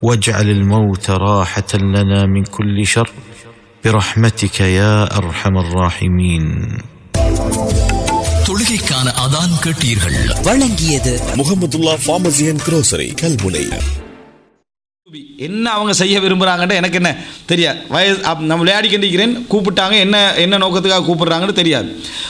واجعل الموت راحه لنا من كل شر برحمتك يا ارحم الراحمين தொழுகைக்கான அதான் கேட்டீர்கள் வழங்கியது Mohamedulla pharmacy and grocery Kalmunai என்ன அவங்க செய்ய விரும்புகிறாங்கன்ட்டு எனக்கு என்ன தெரியாது வயசு அப் நம்ம விளையாடி கண்டிக்கிறேன் கூப்பிட்டாங்க என்ன என்ன நோக்கத்துக்காக கூப்பிடுறாங்கன்னு தெரியாது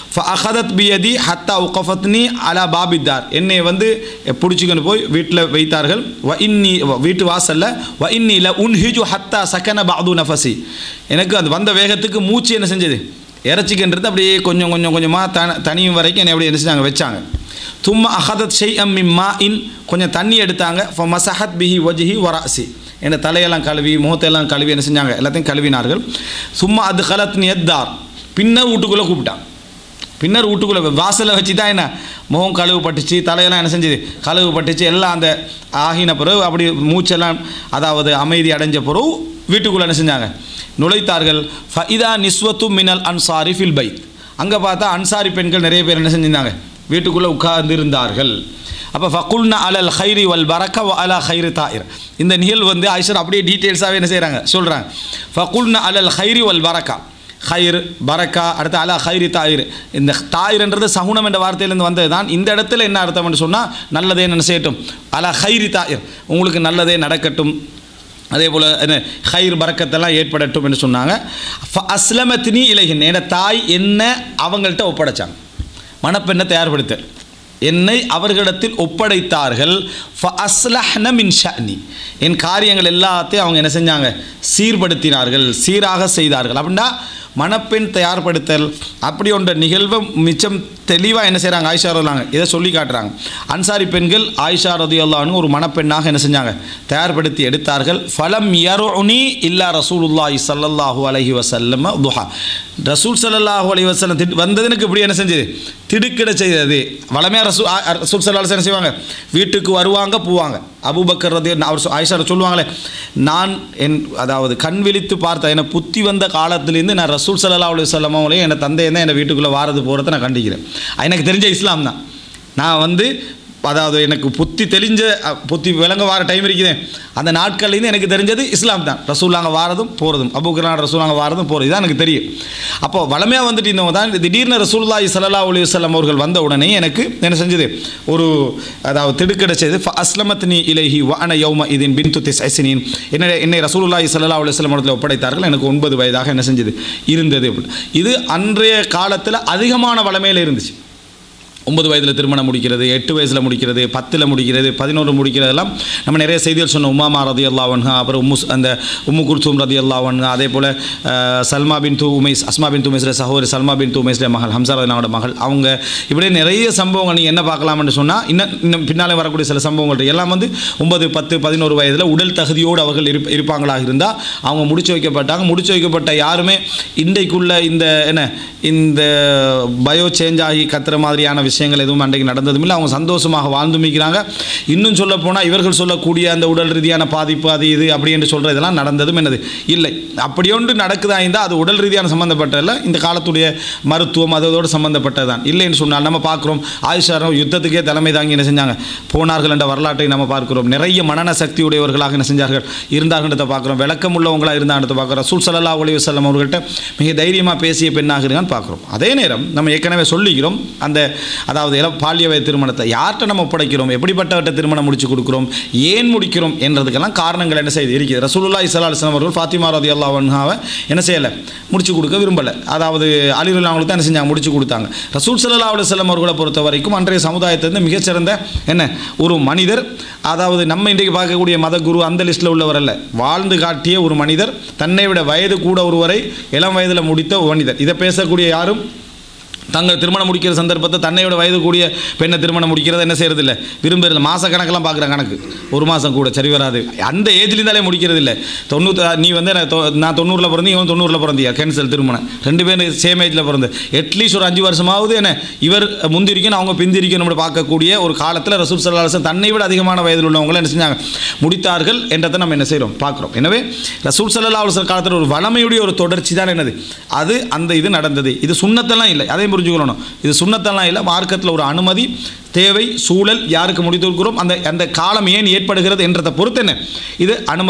அஹதத் பியதி ஹத்தா உகஃபத்னி அலா பாபித்தார் என்னை வந்து பிடிச்சிக்கொண்டு போய் வீட்டில் வைத்தார்கள் வ இன்னி வ- வீட்டு வாசல்ல வ இன்னில உன் ஹிஜு ஹத்தா சக்கன பாது நஃபசி எனக்கு அது வந்த வேகத்துக்கு மூச்சு என்ன செஞ்சது இறச்சிக்கின்றது அப்படியே கொஞ்சம் கொஞ்சம் கொஞ்சமாக த தனியும் வரைக்கும் என்னை அப்படியே என்ன செஞ்சாங்க வச்சாங்க தும்மா அஹதத் ஷெய் அம் மிம்மா இன் கொஞ்சம் தண்ணி எடுத்தாங்க ஃப மசஹத் பிஹி வஜ்ஹி வராசி என்ன தலையெல்லாம் கழுவி முகத்தையெல்லாம் கழுவி என்ன செஞ்சாங்க எல்லாத்தையும் கழுவினார்கள் சும்மா அது கலத் நியத்தார் பின்னர் வீட்டுக்குள்ளே கூப்பிட்டான் பின்னர் வீட்டுக்குள்ளே வாசலில் வச்சு தான் என்ன முகம் கழுவு பட்டுச்சு தலையெல்லாம் என்ன செஞ்சது கழுவு பட்டுச்சு எல்லாம் அந்த ஆகின பிறகு அப்படி மூச்செல்லாம் அதாவது அமைதி அடைஞ்ச பிறகு வீட்டுக்குள்ளே என்ன செஞ்சாங்க நுழைத்தார்கள் ஃபஇதா நிஸ்வத்து மினல் அன்சாரி ஃபில் பைத் அங்கே பார்த்தா அன்சாரி பெண்கள் நிறைய பேர் என்ன செஞ்சிருந்தாங்க வீட்டுக்குள்ளே உட்கார்ந்திருந்தார்கள் அப்போ ஃபகுல்னா அலல் ஹைரி வல் பரக்க வ அலா ஹைரு தாயிர் இந்த நிகழ்வு வந்து ஐஷர் அப்படியே டீட்டெயில்ஸாகவே என்ன செய்கிறாங்க சொல்கிறாங்க ஃபகுல்னா அலல் ஹைரி வல் பரக்கா ஹைர் பரக்கா அடுத்து அலா ஹைரி தாயிர் இந்த தாயிர்ன்றது சகுனம் என்ற வார்த்தையிலேருந்து வந்தது தான் இந்த இடத்துல என்ன அர்த்தம்னு சொன்னால் நல்லதே என்ன செய்யட்டும் அலா ஹைரி தாயிர் உங்களுக்கு நல்லதே நடக்கட்டும் அதே போல் என்ன ஹைர் பறக்கத்தெல்லாம் ஏற்படட்டும் என்று சொன்னாங்க ஃப அஸ்லமத்தினி இலகின் என் தாய் என்ன அவங்கள்ட்ட ஒப்படைச்சாங்க மணப்பெண்ணை தயார்படுத்தல் என்னை அவர்களிடத்தில் ஒப்படைத்தார்கள் ஃப அஸ்லஹ்ன மின் ஷஅனி என் காரியங்கள் எல்லாத்தையும் அவங்க என்ன செஞ்சாங்க சீர்படுத்தினார்கள் சீராக செய்தார்கள் அப்படின்னா மணப்பெண் தயார்படுத்தல் அப்படி ஒன்ற நிகழ்வை மிச்சம் தெளிவாக என்ன செய்கிறாங்க ஆயிஷா ரதிலாங்க இதை சொல்லி காட்டுறாங்க அன்சாரி பெண்கள் ஆயிஷா ரதியுல்லான்னு ஒரு மணப்பெண்ணாக என்ன செஞ்சாங்க தயார்படுத்தி எடுத்தார்கள் ஃபலம் யருனி இல்லா ரசூலுல்லாஹி ஸல்லல்லாஹு அலைஹி வஸல்லம் துஹா ரசூல் ஸல்லல்லாஹு அலைஹி வஸல்லம் திடு வந்தது எனக்கு இப்படி என்ன செஞ்சது திடுக்கிட செய்தது வளமையாக ரசூல் ஆ- ஆ- ரசூல் ஸல்லல்லாஹு அலைஹி வஸல்லம் என்ன செய்வாங்க வீட்டுக்கு வருவாங்க போவாங்க அபூபக்கர் ரதி அவர் சொ- ஆயிஷா சொல்லுவாங்களே நான் என் அதாவது கண் விழித்து பார்த்த என்னை புத்தி வந்த காலத்திலேருந்து நான் ரசூல் ஸல்லல்லாஹு அலைஹி வஸல்லம் அவங்களையும் என் தந்தையை தான் என்னை வீட்டுக்குள்ளே வாரது போகிறத நான் கண்டிக்கிறேன் எனக்கு தெரிஞ்ச இஸ்லாம் தான் நான் வந்து அதாவது எனக்கு புத்தி தெளிஞ்ச அ, புத்தி விளங்க வார டைம் இருக்குதே அந்த நாட்கள்லேருந்து எனக்கு தெரிஞ்சது இஸ்லாம் தான் ரசூலாங்க வாரதும் போகிறதும் அபுக்கரான் ரசூலாங்க வாரதும் போகிறது இதான் எனக்கு தெரியும் அப்போ வளமையாக வந்துட்டு இருந்தவங்க தான் திடீர்னு ரசூலுல்லாஹி ஸல்லல்லாஹு அலைஹி வஸல்லம் அவர்கள் வந்த உடனே எனக்கு என்ன செஞ்சது ஒரு அதாவது திடுக்கிட செய்து அஸ்லமத்னி இலைஹி வஅன யௌம இதின் பின்து திஸ்ஐசினின் என்னை என்னை ரசூலுல்லாஹி ஸல்லல்லாஹு அலைஹி வஸல்லம் இடத்துல ஒப்படைத்தார்கள் எனக்கு ஒன்பது வயதாக என்ன செஞ்சது இருந்தது அப்படின்னு. இது அன்றைய காலத்தில் அதிகமான வளமையில் இருந்துச்சு ஒன்பது வயதில் திருமணம் முடிக்கிறது எட்டு வயசில் முடிக்கிறது பத்தில் முடிக்கிறது பதினோரு முடிக்கிறதெல்லாம் நம்ம நிறைய செய்திகள் சொன்னோம் உமாமா ரதி அல்லாவன்ஹா அப்புறம் உம்மு அந்த உம்மு குர்தூம் ரதி அல்லாவன்ஹா அதே போல் அஹ், சல்மா பின் தூ உமைஸ் அஸ்மா பின் தூமேஸ்ல சகோதரி சல்மா பின் தூமேஸ்ல மகள் ஹம்சா ரதினாவோட மகள் அவங்க இப்படியே நிறைய சம்பவங்கள் நீங்கள் என்ன பார்க்கலாம்னு சொன்னால் இன்னும் இன்னும் பின்னாலே வரக்கூடிய சில சம்பவங்கள் இருக்கு. எல்லாம் வந்து ஒன்பது பத்து பதினோரு வயதில் உடல் தகுதியோடு அவர்கள் இருப்ப இருப்பாங்களாக இருந்தால் அவங்க முடிச்சு வைக்கப்பட்டாங்க முடிச்சு வைக்கப்பட்ட யாருமே இன்றைக்குள்ள இந்த என்ன இந்த பயோ சேஞ்ச் ஆகி கத்துற மாதிரியான விஷயங்கள் எதுவும் அன்றைக்கு நடந்ததும் இல்லை அவங்க சந்தோஷமாக வாழ்ந்து மிக்கிறாங்க இன்னும் சொல்ல போனால் இவர்கள் சொல்லக்கூடிய அந்த உடல் ரீதியான பாதிப்பு அது இது அப்படி என்று சொல்கிற இதெல்லாம் நடந்ததும் என்னது இல்லை அப்படியொன்று நடக்குதா இருந்தால் அது உடல் ரீதியான சம்மந்தப்பட்டதில்ல இந்த காலத்துடைய மருத்துவம் அதோடு சம்மந்தப்பட்டது தான் இல்லைன்னு சொன்னால் நம்ம பார்க்குறோம் ஆயுஷாரம் யுத்தத்துக்கே தலைமை தாங்கி என்ன செஞ்சாங்க போனார்கள் என்ற வரலாற்றை நம்ம பார்க்கிறோம் நிறைய மனன சக்தி உடையவர்களாக என்ன செஞ்சார்கள் இருந்தார்கள்ன்றதை பார்க்குறோம் விளக்கம் உள்ளவங்களாக இருந்தாங்கன்றதை பார்க்குறோம் ரசூல் சல்லா அலி வசல்லம் அவர்கள்ட்ட மிக தைரியமாக பேசிய பெண்ணாக இருக்கான்னு பார்க்குறோம் அதே நேரம் நம்ம ஏற்கனவே சொல்லிக்கிறோம் அந்த அதாவது இள பாலிய வயது திருமணத்தை யார்கிட்ட நம்ம ஒப்படைக்கிறோம் எப்படிப்பட்டவர்கிட்ட திருமணம் முடிச்சு கொடுக்குறோம் ஏன் முடிக்கிறோம் என்றதுக்கெல்லாம் காரணங்கள் என்ன செய்து இருக்குது ரசூலுல்லா இஸ்லா அலிஸ்லாம் அவர்கள் ஃபாத்திமா ரதி அல்லாஹாவை என்ன செய்யலை முடிச்சு கொடுக்க விரும்பலை அதாவது அலிருல்லா அவங்களுக்கு தான் என்ன செஞ்சாங்க முடிச்சு கொடுத்தாங்க ரசூல் சல்லா அலுவலம் அவர்களை பொறுத்த வரைக்கும் அன்றைய சமுதாயத்திலிருந்து மிகச்சிறந்த என்ன ஒரு மனிதர் அதாவது நம்ம இன்றைக்கு பார்க்கக்கூடிய மத குரு அந்த லிஸ்ட்டில் உள்ளவர் அல்ல வாழ்ந்து காட்டிய ஒரு மனிதர் தன்னை விட வயது கூட ஒருவரை இளம் வயதில் முடித்த ஒரு மனிதர் இதை பேசக்கூடிய யாரும் தங்கள் திருமணம் முடிக்கிற சந்தர்ப்பத்தை தன்னையோட வயது கூடிய பெண்ணை திருமணம் முடிக்கிறத என்ன செய்யறது இல்லை விரும்புறது மாத கணக்கெல்லாம் பார்க்குற கணக்கு ஒரு மாதம் கூட சரி வராது அந்த ஏஜ்லேருந்தாலே முடிக்கிறது இல்லை தொண்ணூற்றி நீ வந்து நான் தொ- நான் தொண்ணூறில் பிறந்து இவன் தொண்ணூறில் பிறந்தியா கேன்சல் திருமணம் ரெண்டு பேரும் சேம் ஏஜில் பிறந்து அட்லீஸ்ட் ஒரு அஞ்சு வருஷமாவது என்ன இவர் முந்திரிக்கணும் அவங்க பிந்திரிக்கணும் பார்க்கக்கூடிய ஒரு காலத்தில் ரசூல் சல்லாஹம் தன்னை விட அதிகமான வயதில் உள்ளவங்களை என்ன செஞ்சாங்க முடித்தார்கள் என்றதை நம்ம என்ன செய்கிறோம் பார்க்குறோம் எனவே ரசூல் சல்லா அலுவலர் காலத்தில் ஒரு வளமையுடைய ஒரு தொடர்ச்சி தான் என்னது அது அந்த இது நடந்தது இது சுண்ணத்தெல்லாம் இல்லை அதே புரிஞ்சு புரிஞ்சுக்கணும் இது சுண்ணத்தெல்லாம் இல்லை மார்க்கத்தில் ஒரு அனுமதி தேவை சூழல் யாருக்கு முடித்து கொடுக்கிறோம் அந்த அந்த காலம் ஏன் ஏற்படுகிறது என்றதை பொறுத்து என்ன இது அனுமதி